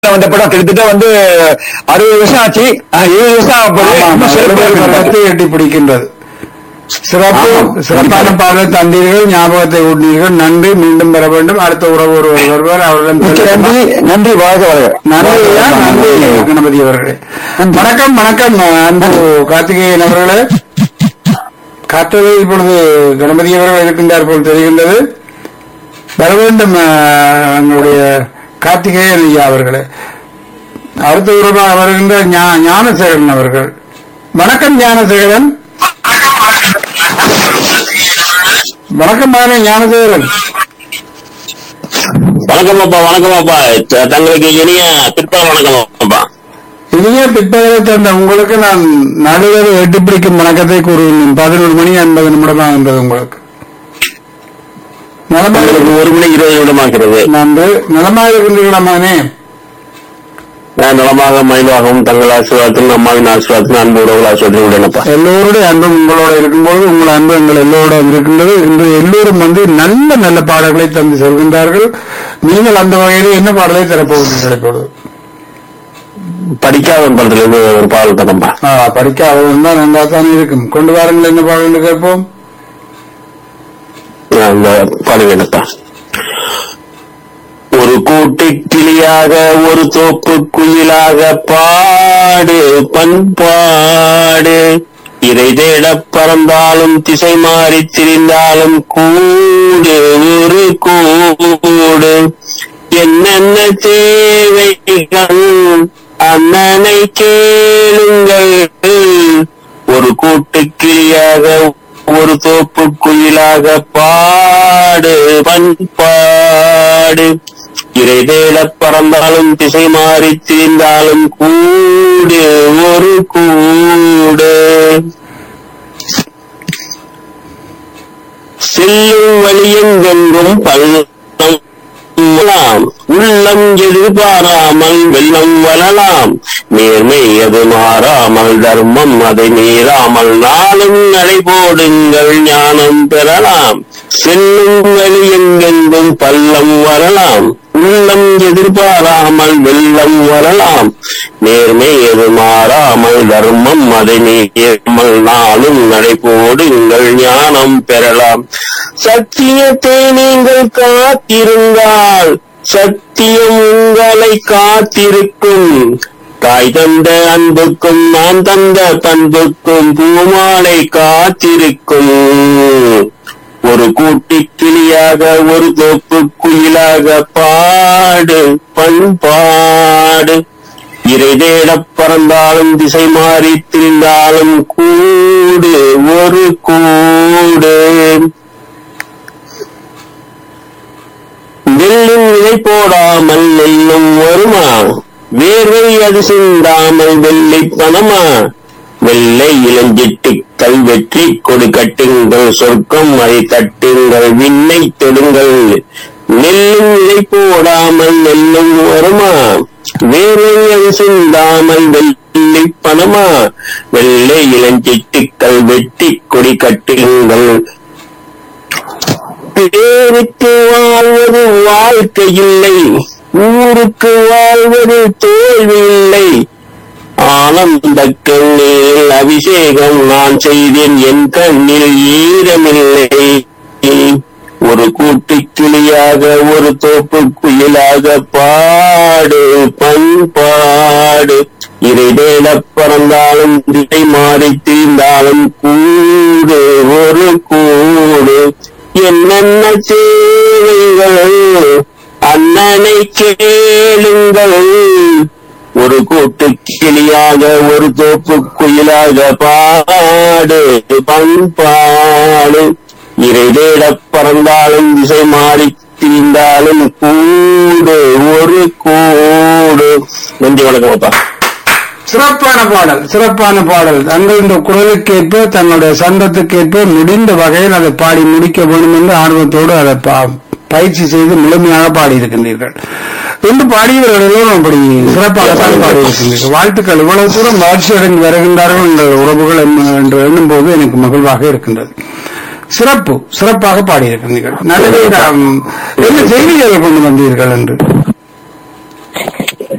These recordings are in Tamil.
வந்த படம் கிட்டத்தட்ட வந்து அறுபது வருஷம் ஆச்சு ஆஹ், எழுபது வருஷம் ஆக போகுது. ஆமா, இன்னும் சிறப்பா எழுபது இருக்கு. வருடத்தை எட்டி பிடிக்கின்றது சிறப்பு ஆமா. சிறப்பான பாடல் தந்தீர்கள் ஞாபகத்தை ஊட்டினீர்கள் நன்றி மீண்டும் பெற வேண்டும் அடுத்த உறவு ஒருவர் வருவார் அவரிடம் மிக்க பேசலாம். நன்றி நன்றி வாழ்க வாழ்க நன்றி ஐயா, நன்றி கணபதி அவர்களே வணக்கம் வணக்கம் அன்பு கார்த்திகேயன் அவர்களே காத்தது இப்பொழுது கணபதி அவர்கள் இருக்கின்றார் போல் தெரிகின்றது வர வேண்டும் அஹ், எங்களுடைய கார்த்திகேயன் ஐயா அவர்களே அடுத்த உறவாக வருகின்ற ஞா- ஞானசேகரன் அவர்கள் வணக்கம் ஞானசேகரன் வணக்கம் மகனே ஞானசேகரன் வணக்கம் அப்பா வணக்கம் அப்பா த- தங்களுக்கு இனிய பிற்பகல் வணக்கம் அப்பா இனிய பிற்பகலை தந்த உங்களுக்கு நான் நடுவர் எட்டு பிடிக்கும் வணக்கத்தை கூறுகிறேன் பதினோரு மணி ஐம்பது நிமிடமாக இருந்தது உங்களுக்கு நலமாக தங்களுக்கு ஒரு மணி இருபது நிமிடமாகிறது நன்று நலமாக இருக்கின்றீர்களா மகனே நான் நலமாக மயிலாகவும் தங்கள் ஆசீர்வாதத்திலும் அம்மாவின் ஆசீர்வாதத்திலும் அன்பு உறவுகள் ஆசீர்வாதத்திலும் அப்பா எல்லோருடைய அன்பும் உங்களோட இருக்கும்போது உங்கள் அன்பு எங்கள் எல்லோரும் இருக்கின்றது இன்று எல்லோரும் வந்து நல்ல நல்ல பாடல்களை தந்து செல்கின்றார்கள் நீங்கள் அந்த வகையில் என்ன பாடலை தரப்போகிறீர்கள் இப்பொழுது படிக்காத படத்துல இருந்து ஒரு பாடல் தரம்பா ஆ, படிக்காதவன் தான் நன்றா தான் இருக்கும் கொண்டு வாருங்கள் என்ன பாடல் என்று கேட்போம் அந்த பாடுவேனப்பா ஒரு கூட்டு கிளியாக ஒரு தோப்பு குயிலாக பாடு பண்பாடு இதை தேட பறந்தாலும் திசை மாறி திரிந்தாலும் கூடு ஒரு கூடு என்னென்ன தேவைகள் அண்ணனை கேளுங்கள் ஒரு கூட்டு கிளியாக ஒரு தோப்பு குயிலாக பாடு பண்பாடு இறை தேட பறந்தாலும் திசை மாறி திரிந்தாலும் கூடு ஒரு கூடு செல்லும் வழியெங்கெங்கும் பள்ளம் வரலாம். உள்ளம் எதிர்பாராமல் வெள்ளம் வரலாம் நேர்மை அது மாறாமல் தர்மம் அதை மீறாமல் நாளும் நடைபோடுங்கள் ஞானம் பெறலாம் செல்லும் வழி எங்கெங்கும் பள்ளம் வரலாம் உள்ளம் எதிர்பாராமல் வெள்ளம் வரலாம் நேர்மை எது மாறாமல் தர்மம் அதை மீறாமல் நாளும் நடைபோடுங்கள் ஞானம் பெறலாம் சத்தியத்தை நீங்கள் காத்திருந்தால் சத்தியம் உங்களை காத்திருக்கும் தாய் தந்த அன்புக்கும் நான் தந்த பண்புக்கும் பூமாலை காத்திருக்கும் ஒரு கூட்டி கிளியாக ஒரு தோப்பு குயிலாக பாடு பண்பாடு இறை தேடப் பறந்தாலும் திசை மாறி திரிந்தாலும் கூடு ஒரு கூடு நெல்லும் விதை போடாமல் நெல்லும் வருமா வேர்வை அது சிந்தாமல் வெள்ளை பணமா வெள்ளை இளஞ்சிட்டு கல்வெற்றி கொடு கட்டுங்கள் சொர்க்கம் அதை தட்டுங்கள் விண்ணை தொடுங்கள் நெல்லும் விதை போடாமல் நெல்லும் வருமா வேர்வை அது சிந்தாமல் வெள்ளை பணமா வெள்ளை இளஞ்சிட்டு கல்வெட்டி கொடி கட்டுங்கள் பேருக்கு வாழ்வது வாழ்க்கை இல்லை ஊருக்கு வாழ்வது தோல்வி இல்லை ஆனந்த கண்ணில் அபிஷேகம் நான் செய்தேன் என் கண்ணில் ஈரமில்லை ஒரு கூட்டு கிளியாக ஒரு தோப்பு குயிலாக பாடு பண்பாடு இறை தேட பறந்தாலும் திசை மாறி தீர்ந்தாலும் கூடு ஒரு கூடு என்னென்ன சேவைகள் அண்ணனை கேளுங்கள் ஒரு கூட்டு கிளியாக ஒரு தோப்பு குயிலாக பாடு பண்பாடு இறை தேட பறந்தாலும் திசை மாறி திரிந்தாலும் கூடு ஒரு கூடு நன்றி வணக்கம் அப்பா சிறப்பான பாடல் சிறப்பான பாடல் தங்கள் இந்த குரலுக்கேற்ப தங்களுடைய சந்தத்துக்கேற்ப முடிந்த வகையில் அதை பாடி முடிக்க வேண்டும் என்று ஆர்வத்தோடு அதை பா- பயிற்சி செய்து முழுமையாக பாடியிருக்கின்றீர்கள் என்று பாடியவர்கள் எல்லோரும் அப்படி சிறப்பாகத்தான் பாடியிருக்கின்றீர்கள் வாழ்த்துக்கள் இவ்வளவு தூரம் வளர்ச்சி அடைந்து வருகின்றார்கள் எங்கள் உறவுகள் என்ன- என்று எண்ணும் போது எனக்கு மகிழ்வாக இருக்கின்றது சிறப்பு சிறப்பாக பாடியிருக்கின்றீர்கள் நல்ல என்ன செய்திகளை கொண்டு வந்தீர்கள் என்று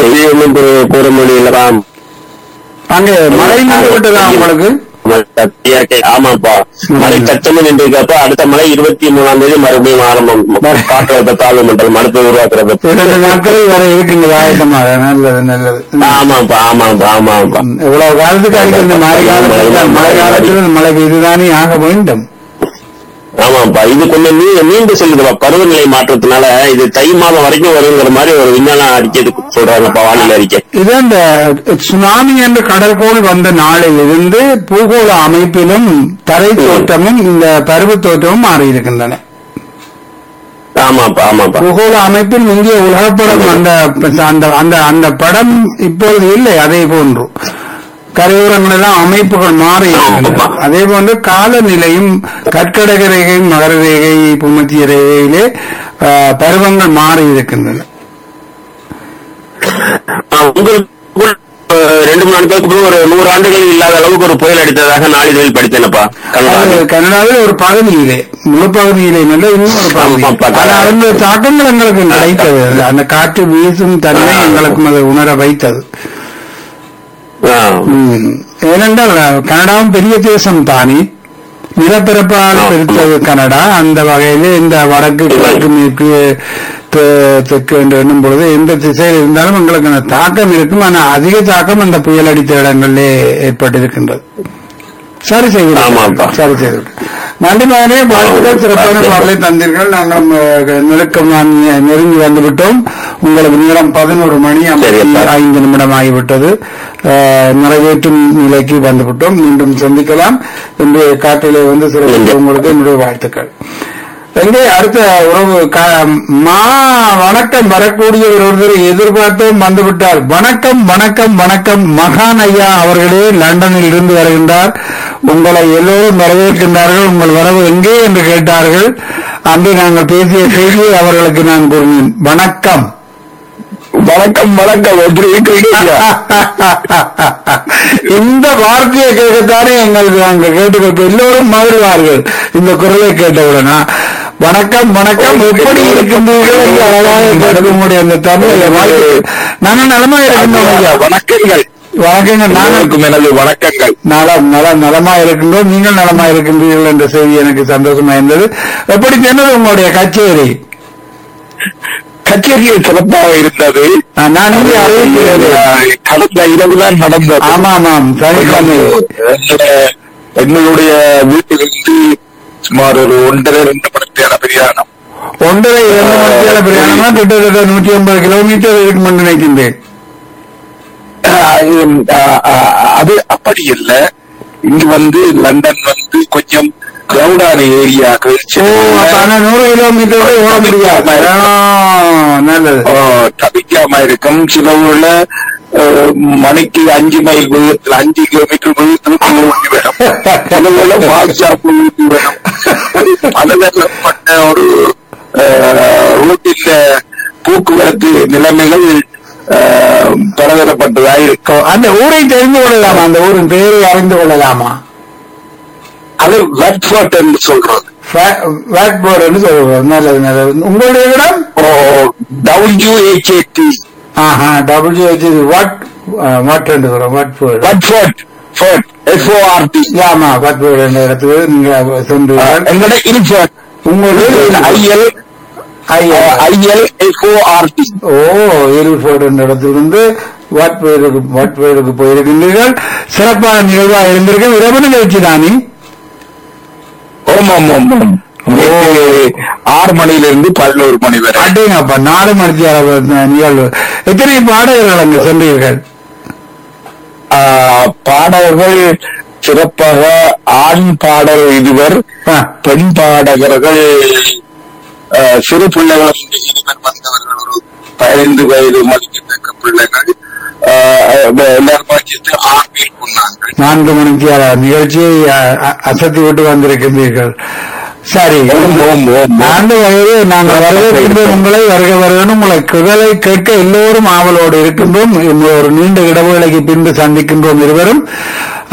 செய்தி ஒன்றும் கூற- கூற முடியலதான் அங்கே மழை நின்று விட்டதா உங்களுக்கு ஆமாப்பா மழை தச்சமே நின்று இருக்கப்ப அடுத்த மழை இருபத்தி மூணாம் தேதி மறுபடியும் ஆரம்பம் காற்றழுத்த தாழ்வு மண்டலம் அடுத்து உருவாக்குறது இரண்டு நாட்கள் வர இருக்குங்க ஆயத்தமாக நல்லது நல்லது ஆமாப்பா ஆமாப்பா ஆமாப்பா ம், இவ்வளவு காலத்துக்கு அதுக்கு இந்த மழை காலத்துல மழை காலத்தில் இந்த மழை பெய்துதானே ஆக வேண்டும் ஆமாப்பா இது கொஞ்சம் நீ நீண்டு செல்லுதுப்பா பருவநிலை மாற்றத்தினால இது தை மாதம் வரைக்கும் வருங்கிற மாதிரி ஒரு விஞ்ஞானம் அறிக்கை சொல்றாங்கப்பா வானிலை அறிக்கை இது அந்த சுனாமி என்ற கடற்கோள் வந்த நாளில் இருந்து பூகோள அமைப்பிலும் தரை தோற்றமும் இந்த பருவ தோற்றமும் மாறி இருக்கின்றன ஆமாப்பா ஆமாப்பா பூகோள அமைப்பில் முந்தைய உலகப்படம் அந்த அந்த அந்த அந்த படம் இப்பொழுது இல்லை அதே போன்று கரையோரங்கள் எல்லாம் அமைப்புகள் மாறி இருக்கின்றன அதே போன்று காலநிலையும் கற்கடக ரேகை மகர ரேகை பூமத்திய ரேகையிலே ஆஹ், பருவங்கள் மாறி இருக்கின்றன ஆ, உங்களுக்கு அஹ், ரெண்டு மூணு நாட்களுக்கு முன்பு ஒரு நூறு ஆண்டுகள் இல்லாத அளவுக்கு ஒரு புயல் அடித்ததாக நாளிதழில் படித்தேனப்பா அது கனடாவில். கனடாவில் ஒரு பகுதியிலே முழு பகுதியிலே நல்ல இன்னும் ஒரு பகுதி ஆமாப்பா. ஆனா அந்த தாக்கங்கள் எங்களுக்கு கிடைத்தது அந்த காற்று வீசும் தன்மை எங்களுக்கும் அதை உணர வைத்தது ஆ. ம். ஏனென்றால் கனடாவும் பெரிய தேசம் தானே நிலப்பரப்பால் ஆ. பிரித்தது கனடா அந்த வகையிலே இந்த வடக்கு கிழக்கு மேற்கு தெ- தெற்கு என்று எண்ணும் பொழுது எந்த திசையில் இருந்தாலும் எங்களுக்கு அந்த தாக்கம் இருக்கும் ஆனால் அதிக தாக்கம் அந்த புயல் அடித்த இடங்களிலே ஏற்பட்டிருக்கின்றது சரி செய்து ஆமாப்பா. சரி செய்து நன்றி மகனே வாழ்த்துக்கள் சிறப்பான பாடலை தந்தீர்கள் நாங்கள் அஹ், நெருக்கம் நான் நெருங்கி வந்துவிட்டோம் உங்களுக்கு நேரம் பதினோரு மணி ஐம்பத்தி சரியப்பா. ஐந்து நிமிடம் ஆகிவிட்டது அஹ், நிறைவேற்றும் நிலைக்கு வந்துவிட்டோம் மீண்டும் சந்திக்கலாம் இன்று காட்டிலே வந்து சிறப்பு உங்களுக்கு என்னுடைய வாழ்த்துக்கள் எங்கே அடுத்த உறவு கா- மா வணக்கம் வரக்கூடிய ஒருவரை எதிர்பார்த்தோம் வந்துவிட்டார் வணக்கம் வணக்கம் வணக்கம் மகான் ஐயா அவர்களே லண்டனில் இருந்து வருகின்றார் உங்களை எல்லோரும் வரவேற்கின்றார்கள் உங்கள் வரவு எங்கே என்று கேட்டார்கள் அன்று நாங்கள் பேசிய செய்தியை அவர்களுக்கு நான் கூறினேன் வணக்கம் வணக்கம் வணக்கம் எப்படி இருக்கிறீங்க இந்த வார்த்தையை கேட்கத்தானே எங்களுக்கு நாங்கள் கேட்டுக்கொண்டு எல்லோரும் மகிழ்வார்கள் இந்த குரலை கேட்டவுடனா வணக்கம் வணக்கம் எப்படி இருக்கின்றீர்கள் என்று அழகாக கேட்க உங்களுடைய அந்த தமிழை வாழ்த்து நாங்கள் நலமா இருக்கின்றோம் ஐயா வணக்கங்கள் வணக்கங்கள் நாங்கள் நானுக்கும் எனது வணக்கங்கள் நலம் நலம் நலமா இருக்கின்றோம் நீங்கள் நலமா இருக்கின்றீர்கள் என்ற செய்தி எனக்கு சந்தோஷமா இருந்தது எப்படி சொன்னது உங்களுடைய கச்சேரி கச்சேரியில் சிறப்பாக இருந்தது நான் நான் இங்கே அறிவிக்கிறேன் கடந்த இரவுதான் நடந்தது ஆமா ஆமாம் சனிக்கிழமை எங்களுடைய- எங்களுடைய வீட்டிலிருந்து சுமார் ஒரு ஒன்றரை ரெண்டு மணி நேர பிரயாணம் ஒன்றரை இரண்டு மணிக்கால பிரயாணமா கிட்டத்தட்ட நூற்றி ஐம்பது கிலோமீட்டர் இருக்கும் என்று நினைக்கின்றேன் ஆஹ் ஆஹ் ஆஹ் அது அப்படி இல்ல இங்க வந்து லண்டன் வந்து கொஞ்சம் கிரௌடான ஏரியாக்கள் ஓ அப்ப ஆனா நூறு கிலோமீட்டர் ஓட முடியாது ஆ, நல்லது தவிக்காம இருக்கும் சில ஊர்ல ஆஹ், மணிக்கு அஞ்சு மைல் வேகத்தில் அஞ்சு கிலோமீட்டர் வேகத்தில் ஓட்டி வேணும் சில ஊர்ல ஃபாஸ்டா ஓட்டி வேணும் பலதரப்பட்ட ஒரு ரோட்டில் போக்குவரத்து நிலைமைகள் ஆஹ், பலதரப்பட்டதா இருக்கும் அந்த ஊரை தெரிந்து கொள்ளலாமா அந்த ஊரின் பெயரை அறிந்து கொள்ளலாமா அது வெட்ஃபோர்ட் என்று சொல்றது வேட் போர்டு சொல்லுவோம் நல்லது நல்லது உங்களுடைய இடம் டபிள்யூஹெச்ஏடி ஆஹா டபிள்யூஹெச் வாட் வாட் என்று சொல்றோம் Watford Watford ford F O R D ஆமா வாட் போர்டு என்ற இடத்துக்கு நீங்க சென்று எங்களோட இன்ஃபோர்ட் உங்களுடைய ஐஎல் ஐயா ஐஎல் எஃப்ஓஆர்டி ஓ இருள்போடு என்ற இடத்திலிருந்து வாட்பயிருக்கு வாட்பயிருக்கு போயிருக்கின்றீர்கள் சிறப்பான நிகழ்வாக இருந்திருக்க இரவு நிகழ்ச்சி தானே ஓம் ஓம் ஓம் ஓம் நேற்று ஆறு மணியில இருந்து பதினோரு மணி வரை அட்டேங்கப்பா நாலு மணிக்கு அளவு நிகழ்வு எத்தனை பாடகர்கள் அங்கு சென்றீர்கள் ஆஹ், பாடகர்கள் சிறப்பாக ஆண் பாடல் இருவர் ஆ, பெண் பாடகர்கள் ஆஹ், சிறு பிள்ளைகள் இருவர் வந்தவர்கள் ஒரு பதினைந்து வயது மதிக்கத்தக்க பிள்ளைகள் ஆஹ், எல்லாரும் சேர்த்து ஆறு பேர் கொண்டாங்க நான்கு மணிக்கு அளவு நிகழ்ச்சியை அ, அ- அசத்தி விட்டு வந்திருக்கின்றீர்கள் சரி ஓம் ஓம் ஓம் ஆண்டு வயது நாங்கள் வரவேற்கின்றோம் உங்களை வருக வருகணும் உங்களை குரலை கேட்க எல்லோரும் ஆவலோடு இருக்கின்றோம் இன்னும் ஒரு நீண்ட இடைவேளைக்கு பின்பு சந்திக்கின்றோம் இருவரும்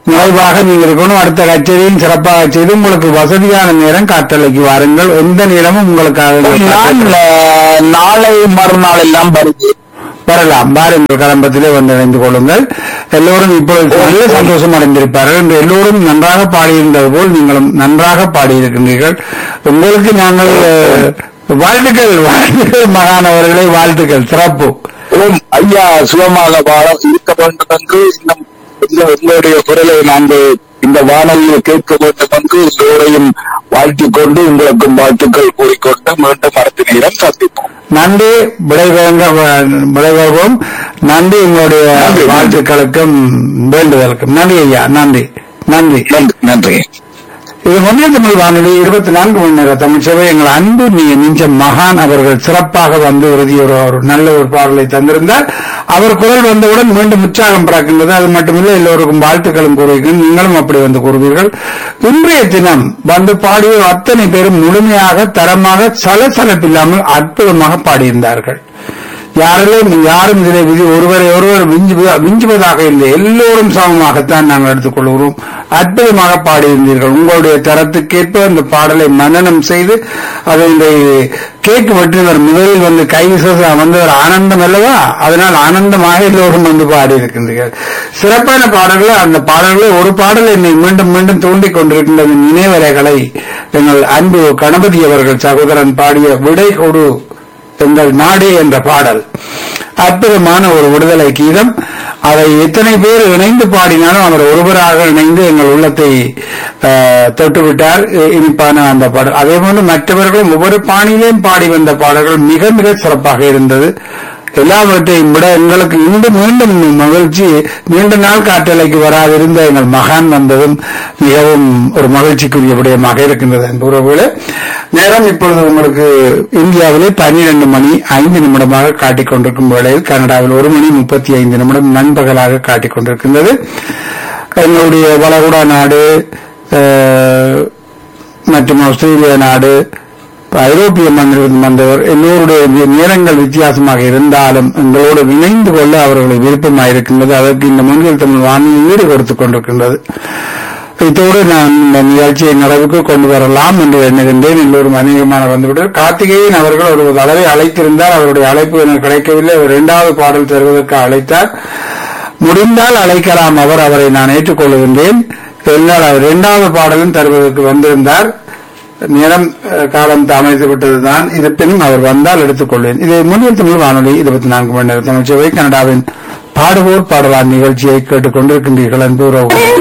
நிறைவாக நீங்கள் இருக்கணும் அடுத்த கச்சேரியும் சிறப்பாக செய்து உங்களுக்கு வசதியான நேரம் காற்றலைக்கு வாருங்கள் எந்த நேரமும் உங்களுக்காக நான் அஹ், நாளை மறுநாள் எல்லாம் வருது வரலாம் பாருங்கள் கலம்பத்திலே வந்து இணைந்து கொள்ளுங்கள் எல்லோரும் இப்பொழுது நல்ல சந்தோஷம் அடைந்திருப்பார்கள் என்று எல்லோரும் நன்றாக பாடியிருந்தது போல் நீங்களும் நன்றாக பாடியிருக்கின்றீர்கள் உங்களுக்கு நாங்கள் அஹ், வாழ்த்துக்கள் வாழ்த்துக்கள் மகானவர்களை வாழ்த்துக்கள் சிறப்பு ஓம் ஐயா சுகமாக வாழ இருக்க வேண்டும் என்று இன்னும் இந்த- உங்களுடைய குரலை நாங்கள் இந்த வானொலியில் கேட்க வேண்டும் என்று எல்லோரையும் வாழ்த்திக் கொண்டு உங்களுக்கும் வாழ்த்துக்கள் கூறிக்கொண்டு மீண்டும் அடுத்த நேரம் சந்திப்போம் நன்றி விடைபெறுங்க விடைபெறுவோம் நன்றி உங்களுடைய நன்றி. வாழ்த்துக்களுக்கும் வேண்டுதலுக்கும் நன்றி ஐயா நன்றி நன்றி நன்றி நன்றி இது ஒன்றிய தமிழ் வானொலி இருபத்தி நான்கு மணி நேர தமிழ் சேவை எங்கள் அன்பு நீ நெஞ்ச மகான் அவர்கள் சிறப்பாக வந்து இறுதி ஒரு ஒரு நல்ல ஒரு பாடலை தந்திருந்தார் அவர் குரல் வந்தவுடன் மீண்டும் உற்சாகம் பிறக்கின்றது அது மட்டுமில்லை எல்லோருக்கும் வாழ்த்துக்களும் கூறுவீர்கள் நீங்களும் அப்படி வந்து கூறுவீர்கள் இன்றைய தினம் வந்து பாடிய அத்தனை பேரும் முழுமையாக தரமாக சலசலப்பில்லாமல் அற்புதமாக பாடியிருந்தார்கள் யாரிலும் யாரும் இதில் விதி ஒருவரை ஒருவர் விஞ்சுவ- விஞ்சுவதாக இல்லை எல்லோரும் சமமாகத்தான் நாங்கள் எடுத்துக்கொள்கிறோம் அற்புதமாக பாடியிருந்தீர்கள் உங்களுடைய தரத்துக்கேற்ப அந்த பாடலை மனனம் செய்து அதை இந்த கேக் வெற்றினர் முதலில் வந்து கை விசேஷ வந்து ஒரு ஆனந்தம் அல்லவா அதனால் ஆனந்தமாக எல்லோரும் வந்து பாடியிருக்கின்றீர்கள் சிறப்பான பாடல்கள் அந்த பாடல்களை ஒரு பாடல் என்னை மீண்டும் மீண்டும் தூண்டிக் கொண்டிருக்கின்றது நினைவலைகளை எங்கள் அன்பு கணபதி அவர்கள் சகோதரன் பாடிய விடை கொடு எங்கள் நாடே என்ற பாடல் அற்புதமான ஒரு விடுதலை கீதம் அதை எத்தனை பேர் இணைந்து பாடினாலும் அவர் ஒருவராக இணைந்து எங்கள் உள்ளத்தை ஆஹ், தொட்டுவிட்டார் இ- இனிப்பான அந்த பாடல் அதே போன்று மற்றவர்களும் ஒவ்வொரு பாணியிலையும் பாடி வந்த பாடல்கள் மிக மிக சிறப்பாக இருந்தது எல்லாவற்றையும் விட எங்களுக்கு மீண்டும் மீண்டும் மகிழ்ச்சி நீண்ட நாள் காற்றலைக்கு வராதிருந்த எங்கள் மகான் வந்ததும் மிகவும் ஒரு மகிழ்ச்சிக்குரிய விடயமாக இருக்கின்றது அன்புறவுகளே நேரம் இப்பொழுது உங்களுக்கு இந்தியாவிலே பன்னிரண்டு மணி ஐந்து நிமிடமாக காட்டிக் கொண்டிருக்கும் வேளையில் கனடாவில் ஒரு மணி முப்பத்தி ஐந்து நிமிடம் நண்பகலாக காட்டிக் கொண்டிருக்கின்றது எங்களுடைய வளகுடா நாடு அஹ், மற்றும் ஆஸ்திரேலியா நாடு ஐரோப்பிய மந்திரம் வந்தவர் எல்லோருடைய வி- நேரங்கள் வித்தியாசமாக இருந்தாலும் எங்களோடு இணைந்து கொள்ள அவர்களை விருப்பமாயிருக்கின்றது அதற்கு இந்த முன்னில் தமிழ் வானிலை ஈடு கொடுத்துக் கொண்டிருக்கின்றது இத்தோடு நான் இந்த நிகழ்ச்சியை நிறைவுக்கு கொண்டு வரலாம் என்று எண்ணுகின்றேன் எல்லோரும் அநேகமான வந்துவிட்டார் கார்த்திகேயன் அவர்கள் ஒரு தடவை அழைத்திருந்தார் அவருடைய அழைப்பு எனக்கு கிடைக்கவில்லை அவர் இரண்டாவது பாடல் தருவதற்கு அழைத்தார் முடிந்தால் அழைக்கலாம் அவர் அவரை நான் ஏற்றுக்கொள்கின்றேன் என்னால் அவர் இரண்டாவது பாடலும் தருவதற்கு வந்திருந்தார் நேரம் அஹ், காலம் தாமதித்து விட்டதுதான் இருப்பினும் அவர் வந்தால் எடுத்துக்கொள்வேன் இது முன்னில் தமிழ் வானொலி இருபத்தி நான்கு மணி நேர தமிழ்ச்சேவை கனடாவின் பாடுவோர் பாடலான் நிகழ்ச்சியை கேட்டுக் கொண்டிருக்கின்றீர்கள் என்பது